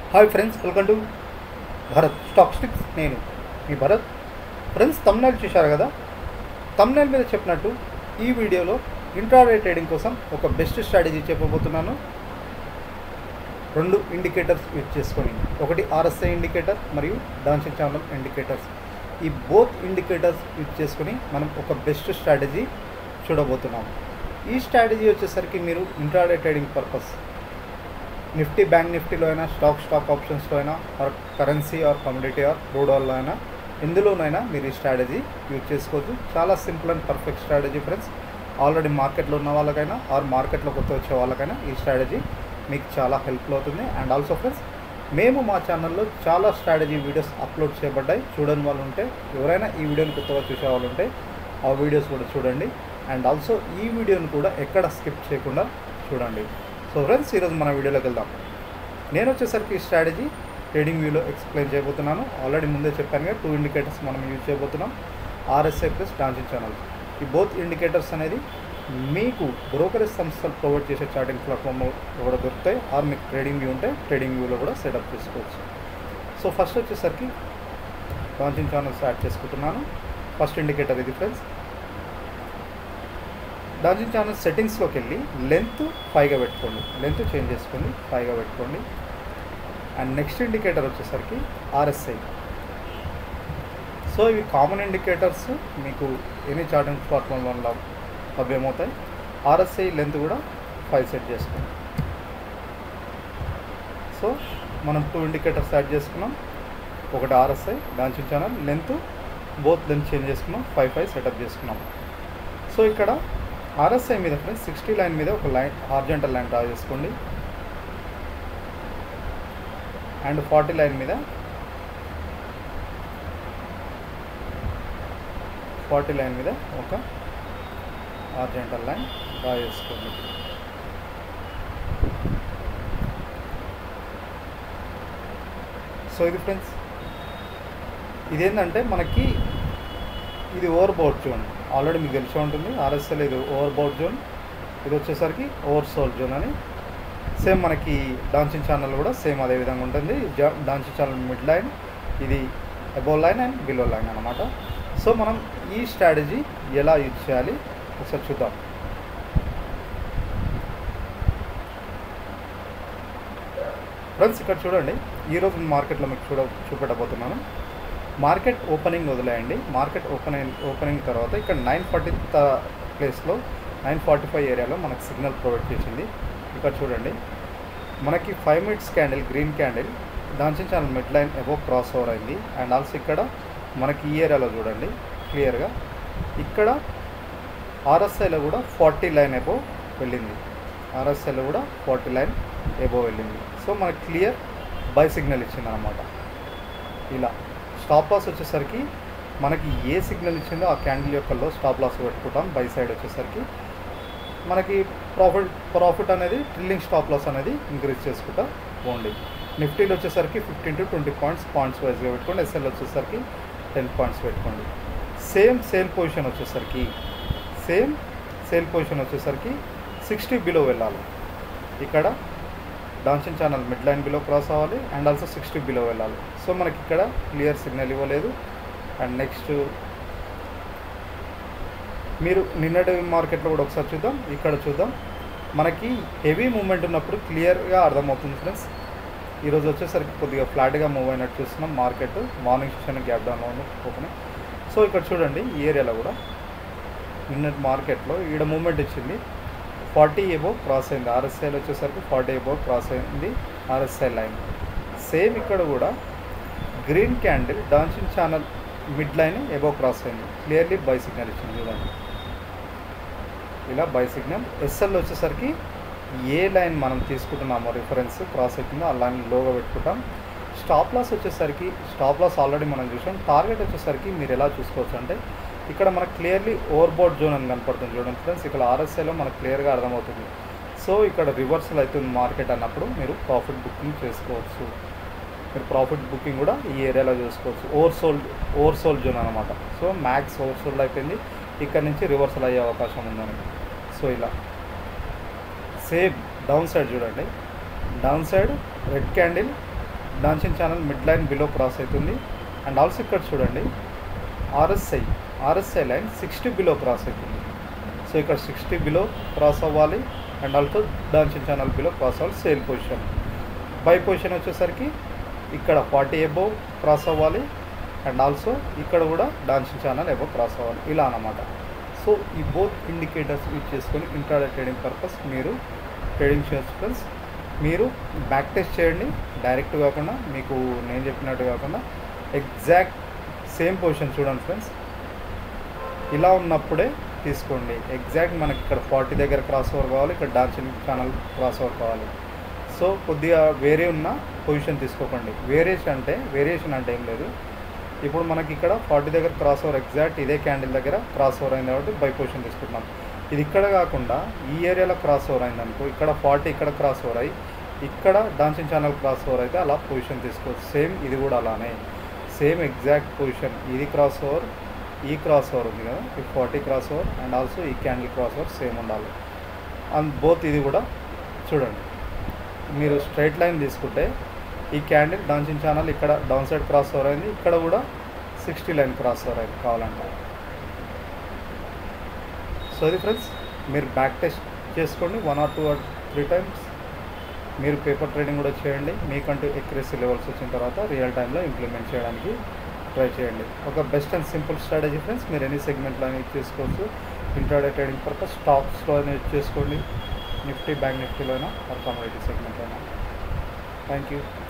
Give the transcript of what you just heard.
hi friends welcome to Bharat stock sticks నేను మీ Bharat friends thumbnail చూశారు కదా తమ్నైల్ మీద చెప్పినట్టు ఈ వీడియోలో ఇంట్రాడే ట్రేడింగ్ కోసం ఒక బెస్ట్ స్ట్రాటజీ చెప్పబోతున్నాను రెండు ఇండికేటర్స్ యూజ్ చేసుకొని ఒకటి ఆర్ఎస్ఐ ఇండికేటర్ మరియు డాన్సింగ్ ఛానల్ ఇండికేటర్స్ ఈ బోత్ ఇండికేటర్స్ యూజ్ చేసుకొని మనం ఒక బెస్ట్ స్ట్రాటజీ చూడబోతున్నాం ఈ స్ట్రాటజీ వచ్చేసరికి మీరు intraday trading purpose Nifty bank నిఫ్టీలో అయినా స్టాక్ స్టాక్ ఆప్షన్స్లో అయినా or currency or community or రూడాల్లో అయినా ఎందులోనైనా మీరు ఈ స్ట్రాటజీ యూజ్ చేసుకోవచ్చు చాలా simple and perfect strategy friends already మార్కెట్లో ఉన్న వాళ్ళకైనా ఆర్ మార్కెట్లో కొత్త వచ్చే వాళ్ళకైనా ఈ స్ట్రాటజీ మీకు చాలా హెల్ప్ఫుల్ అవుతుంది అండ్ ఆల్సో ఫ్రెండ్స్ మేము మా ఛానల్లో చాలా స్ట్రాటజీ వీడియోస్ అప్లోడ్ చేయబడ్డాయి చూడని వాళ్ళు ఉంటే ఎవరైనా ఈ వీడియోని కొత్తగా చూసే వాళ్ళు ఉంటే ఆ వీడియోస్ కూడా చూడండి అండ్ ఆల్సో ఈ వీడియోని కూడా ఎక్కడ స్కిప్ చేయకుండా చూడండి సో ఫ్రెండ్స్ ఈరోజు మన వీడియోలోకి వెళ్దాం నేను వచ్చేసరికి ఈ స్ట్రాటజీ ట్రేడింగ్ వ్యూలో ఎక్స్ప్లెయిన్ చేయబోతున్నాను ఆల్రెడీ ముందే చెప్పాను కదా టూ ఇండికేటర్స్ మనం యూజ్ చేయబోతున్నాం ఆర్ఎస్ఐ ప్లస్ డాన్సింగ్ ఛానల్ ఈ బోత్ ఇండికేటర్స్ అనేది మీకు బ్రోకరేజ్ సంస్థలు ప్రొవైడ్ చేసే చార్టింగ్ ప్లాట్ఫామ్లో కూడా దొరుకుతాయి ఆర్ మీకు ట్రేడింగ్ వ్యూ ఉంటే ట్రేడింగ్ వ్యూలో కూడా సెటప్ చేసుకోవచ్చు సో ఫస్ట్ వచ్చేసరికి డాన్సింగ్ ఛానల్ స్టార్ట్ చేసుకుంటున్నాను ఫస్ట్ ఇండికేటర్ ఇది ఫ్రెండ్స్ డాన్సింగ్ ఛానల్ సెట్టింగ్స్లోకి వెళ్ళి లెంత్ ఫైవ్గా పెట్టుకోండి లెంత్ చేంజ్ చేసుకోండి ఫైవ్గా పెట్టుకోండి అండ్ నెక్స్ట్ ఇండికేటర్ వచ్చేసరికి ఆర్ఎస్ఐ సో ఇవి కామన్ ఇండికేటర్స్ మీకు ఎనీ చార్టింగ్ ప్లాట్ఫామ్లో లభ్యమవుతాయి ఆర్ఎస్ఐ లెంత్ కూడా ఫైవ్ సెట్ చేసుకోండి సో మనం టూ ఇండికేటర్స్ యాడ్ చేసుకున్నాం ఒకటి RSI dancing channel length both length change చేసుకున్నాం ఫైవ్ ఫైవ్ సెటప్ చేసుకున్నాం సో ఇక్కడ ఆర్ఎస్ఐ మీద ఫ్రెండ్స్ సిక్స్టీ లైన్ మీద ఒక లైన్ హార్జెంటల్ లైన్ డ్రా చేసుకోండి అండ్ ఫార్టీ లైన్ మీద ఫార్టీ లైన్ మీద ఒక హార్జెంటల్ లైన్ డ్రా చేసుకోండి సో ఇది ఫ్రెండ్స్ ఇదేంటంటే మనకి ఇది ఓవర్ బౌట్ జోన్ ఆల్రెడీ మీకు తెలిసే ఉంటుంది ఆర్ఎస్ఎల్ ఇది ఓవర్ బౌట్ జోన్ ఇది వచ్చేసరికి ఓవర్ సోల్ జోన్ అని సేమ్ మనకి డాన్సింగ్ ఛానల్ కూడా సేమ్ అదే విధంగా ఉంటుంది డాన్సింగ్ ఛానల్ మిడ్ లైన్ ఇది above line and below line అనమాట సో మనం ఈ స్ట్రాటజీ ఎలా యూజ్ చేయాలి ఒకసారి చూద్దాం ఫ్రెండ్స్ ఇక్కడ చూడండి ఈరోజు మార్కెట్లో మీకు చూడ చూపెట్టబోతున్నాను మార్కెట్ ఓపెనింగ్ వదిలేయండి మార్కెట్ ఓపెనింగ్ ఓపెనింగ్ తర్వాత ఇక్కడ నైన్ ఫార్టీ ప్లేస్లో నైన్ ఫార్టీ ఫైవ్ ఏరియాలో మనకు సిగ్నల్ ప్రొవైడ్ చేసింది ఇక్కడ చూడండి మనకి five minutes candle green candle దాని channel mid line above cross over అయింది అండ్ ఆల్సో ఇక్కడ మనకి ఈ ఏరియాలో చూడండి క్లియర్గా ఇక్కడ ఆర్ఎస్ఐలో కూడా ఫార్టీ లైన్ ఎబో వెళ్ళింది ఆర్ఎస్ఐలో కూడా ఫార్టీ లైన్ ఎబో వెళ్ళింది సో మనకి క్లియర్ బై సిగ్నల్ ఇచ్చింది అనమాట ఇలా స్టాప్ లాస్ వచ్చేసరికి మనకి ఏ సిగ్నల్ ఇచ్చిందో ఆ క్యాండిల్ యొక్క లో స్టాప్ లాస్ పెట్టుకుంటాం బై సైడ్ వచ్చేసరికి మనకి ప్రాఫిట్ ప్రాఫిట్ అనేది ట్రిల్లింగ్ స్టాప్ లాస్ అనేది ఇంక్రీజ్ చేసుకుంటా పోండి నిఫ్టీలో వచ్చేసరికి fifteen to twenty points points వైజ్గా పెట్టుకోండి ఎస్ఎల్ వచ్చేసరికి టెన్ పాయింట్స్ పెట్టుకోండి సేమ్ సేల్ పొజిషన్ వచ్చేసరికి సేమ్ సేల్ పొజిషన్ వచ్చేసరికి సిక్స్టీ బిలో వెళ్ళాలి ఇక్కడ dancing channel mid line below cross అవ్వాలి అండ్ ఆల్సో సిక్స్టీ బిలో వెళ్ళాలి సో మనకి ఇక్కడ క్లియర్ సిగ్నల్ ఇవ్వలేదు అండ్ నెక్స్ట్ మీరు నిన్నటి మార్కెట్లో కూడా ఒకసారి చూద్దాం ఇక్కడ చూద్దాం మనకి హెవీ మూమెంట్ ఉన్నప్పుడు క్లియర్గా అర్థమవుతుంది ఫ్రెండ్స్ ఈరోజు వచ్చేసరికి కొద్దిగా ఫ్లాట్గా మూవ్ అయినట్టు చూస్తున్నాం market morning session gap down open so ఇక్కడ చూడండి ఈ ఏరియాలో కూడా నిన్నటి మార్కెట్లో ఈడ మూమెంట్ ఇచ్చింది ఫార్టీ ఎబో క్రాస్ అయింది ఆర్ఎస్ఐలో వచ్చేసరికి ఫార్టీ ఎబో క్రాస్ అయింది ఆర్ఎస్ఐ లైన్ సేమ్ ఇక్కడ కూడా green candle dancing channel mid line above cross అయింది క్లియర్లీ బై సిగ్నల్ ఇచ్చింది చూడండి ఇలా బై సిగ్నల్ ఎస్ఎల్ వచ్చేసరికి ఏ లైన్ మనం తీసుకుంటున్నామో రిఫరెన్స్ క్రాస్ అవుతుందో ఆ లైన్ లోగా పెట్టుకుంటాం స్టాప్ లాస్ వచ్చేసరికి స్టాప్ లాస్ ఆల్రెడీ మనం చూసాం టార్గెట్ వచ్చేసరికి మీరు ఎలా చూసుకోవచ్చు అంటే ఇక్కడ మనకు క్లియర్లీ ఓవర్బోర్డ్ జోన్ అని కనపడుతుంది చూడండి ఫ్రెండ్స్ ఇక్కడ ఆర్ఎస్ఐలో మనకు క్లియర్గా అర్థమవుతుంది సో ఇక్కడ రివర్సల్ అవుతుంది మార్కెట్ అన్నప్పుడు మీరు ప్రాఫిట్ బుకింగ్ చేసుకోవచ్చు మీరు ప్రాఫిట్ బుకింగ్ కూడా ఈ ఏరియాలో చేసుకోవచ్చు oversold oversold zone అనమాట సో మ్యాక్స్ ఓవర్ సోల్డ్ అయిపోయింది ఇక్కడ నుంచి రివర్సల్ అయ్యే అవకాశం ఉందని సో ఇలా సేమ్ డౌన్ సైడ్ చూడండి down side red candle dancing channel mid line below cross అవుతుంది అండ్ ఆల్సో ఇక్కడ చూడండి RSI RSI line sixty below cross అవుతుంది సో ఇక్కడ సిక్స్టీ బిలో క్రాస్ అవ్వాలి and also dancing channel below cross అవ్వాలి sell position buy position వచ్చేసరికి ఇక్కడ forty above cross అవ్వాలి అండ్ ఆల్సో ఇక్కడ కూడా డాన్సింగ్ ఛానల్ ఎబో క్రాస్ అవ్వాలి ఇలా అన్నమాట సో ఈ బోత్ ఇండికేటర్స్ యూజ్ చేసుకొని ఇంట్రాడే ట్రేడింగ్ పర్పస్ మీరు ట్రేడింగ్ చేయొచ్చు ఫ్రెండ్స్ మీరు బ్యాక్ టెస్ట్ చేయండి డైరెక్ట్ కాకుండా మీకు నేను చెప్పినట్టు కాకుండా ఎగ్జాక్ట్ సేమ్ పొజిషన్ చూడండి ఫ్రెండ్స్ ఇలా ఉన్నప్పుడే తీసుకోండి ఎగ్జాక్ట్ మనకి ఇక్కడ ఫార్టీ దగ్గర క్రాస్ ఓవర్ కావాలి ఇక్కడ డాన్సింగ్ ఛానల్ క్రాస్ ఓవర్ కావాలి సో కొద్దిగా వేరే ఉన్న పొజిషన్ తీసుకోకండి వేరియేషన్ అంటే వేరియేషన్ అంటే ఏం లేదు ఇప్పుడు మనకి ఇక్కడ ఫార్టీ దగ్గర క్రాస్ ఓవర్ ఎగ్జాక్ట్ ఇదే క్యాండిల్ దగ్గర క్రాస్ ఓవర్ అయింది కాబట్టి బై పొజిషన్ తీసుకుంటున్నాం ఇది ఇక్కడ కాకుండా ఈ ఏరియాలో క్రాస్ ఓవర్ అయింది అనుకో ఇక్కడ ఫార్టీ ఇక్కడ క్రాస్ ఓవర్ అయ్యి ఇక్కడ డాన్సింగ్ ఛానల్ క్రాస్ ఓవర్ అయితే అలా పొజిషన్ తీసుకోవచ్చు సేమ్ ఇది కూడా అలానే సేమ్ ఎగ్జాక్ట్ పొజిషన్ ఇది క్రాస్ ఓవర్ ఈ క్రాస్ ఓవర్ ఉంది కదా ఈ forty cross over and also ఈ క్యాండిల్ క్రాస్ ఓవర్ సేమ్ ఉండాలి అండ్ బోత్ ఇది కూడా చూడండి మీరు స్ట్రైట్ లైన్ తీసుకుంటే ఈ క్యాండిల్ డాన్సింగ్ ఛానల్ ఇక్కడ డౌన్ సైడ్ క్రాస్ ఓవర్ అయింది ఇక్కడ కూడా సిక్స్టీ లైన్ క్రాస్ ఓవర్ అయింది కావాలంటే సో ఇది ఫ్రెండ్స్ మీరు బ్యాక్ టెస్ట్ చేసుకోండి one or two or three times మీరు పేపర్ ట్రేడింగ్ కూడా చేయండి మీకంటూ ఎక్యురసీ లెవెల్స్ వచ్చిన తర్వాత రియల్ టైంలో ఇంప్లిమెంట్ చేయడానికి ట్రై చేయండి ఒక best and simple strategy friends మీరు ఎనీ సెగ్మెంట్లో అయినా యూజ్ చేసుకోవచ్చు ఇంట్రాడే ట్రేడింగ్ పర్పస్ స్టాక్స్లో అయినా యూజ్ చేసుకోండి నిఫ్టీ బ్యాంక్ నిఫ్టీలో అయినా ఆర్ కమోడిటీ సెగ్మెంట్ అయినా థ్యాంక్ యూ